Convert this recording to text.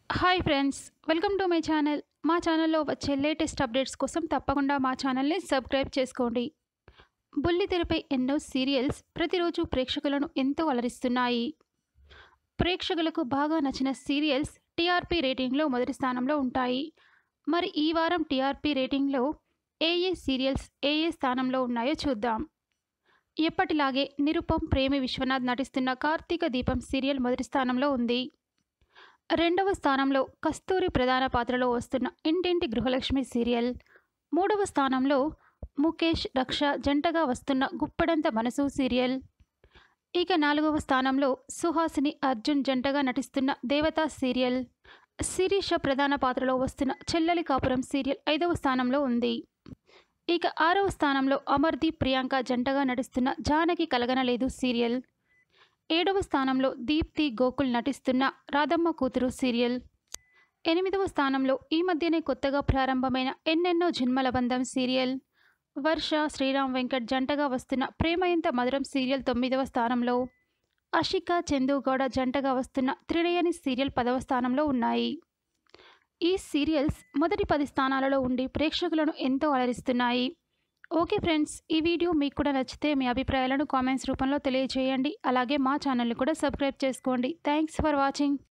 hi friends welcome to my channel మా ఛానల్లో వచ్చే లేటెస్ట్ అప్డేట్స్ కోసం తప్పకుండా మా ఛానల్ని సబ్స్క్రైబ్ చేసుకోండి బుల్లితెరపై ఎన్నో సీరియల్స్ ప్రతిరోజు ప్రేక్షకులను ఎంతో అలరిస్తున్నాయి ప్రేక్షకులకు బాగా నచ్చిన సీరియల్స్ టీఆర్పీ రేటింగ్లో మొదటి స్థానంలో ఉంటాయి మరి ఈ వారం టీఆర్పీ రేటింగ్లో ఏ ఏ సీరియల్స్ ఏ ఏ స్థానంలో ఉన్నాయో చూద్దాం ఎప్పటిలాగే నిరుపం ప్రేమి విశ్వనాథ్ నటిస్తున్న కార్తీక దీపం సీరియల్ మొదటి స్థానంలో ఉంది రెండవ స్థానంలో కస్తూరి ప్రధాన పాత్రలో వస్తున్న ఇంటింటి గృహలక్ష్మి సీరియల్ మూడవ స్థానంలో ముఖేష్ రక్ష జంటగా వస్తున్న గుప్పడంత మనసు సీరియల్ ఇక నాలుగవ స్థానంలో సుహాసిని అర్జున్ జంటగా నటిస్తున్న దేవతా సీరియల్ శిరీష ప్రధాన పాత్రలో వస్తున్న చెల్లెలి కాపురం సీరియల్ ఐదవ స్థానంలో ఉంది ఇక ఆరవ స్థానంలో అమర్దీప్ ప్రియాంక జంటగా నటిస్తున్న జానకి కలగనలేదు సీరియల్ ఏడవ స్థానంలో దీప్తి గోకుల్ నటిస్తున్న రాధమ్మ కూతురు సీరియల్ ఎనిమిదవ స్థానంలో ఈ మధ్యనే కొత్తగా ప్రారంభమైన ఎన్నెన్నో జన్మల బంధం సీరియల్ వర్ష శ్రీరామ్ వెంకట్ జంటగా వస్తున్న ప్రేమయంత మధురం సీరియల్ తొమ్మిదవ స్థానంలో అషిక చందుగౌడ జంటగా వస్తున్న త్రినయని సీరియల్ పదవ స్థానంలో ఉన్నాయి ఈ సీరియల్స్ మొదటి పది స్థానాలలో ఉండి ప్రేక్షకులను ఎంతో అలరిస్తున్నాయి ఓకే ఫ్రెండ్స్ ఈ వీడియో మీకు కూడా నచ్చితే మీ అభిప్రాయాలను కామెంట్స్ రూపంలో తెలియజేయండి అలాగే మా ఛానల్ని కూడా సబ్స్క్రైబ్ చేసుకోండి థ్యాంక్స్ ఫర్ వాచింగ్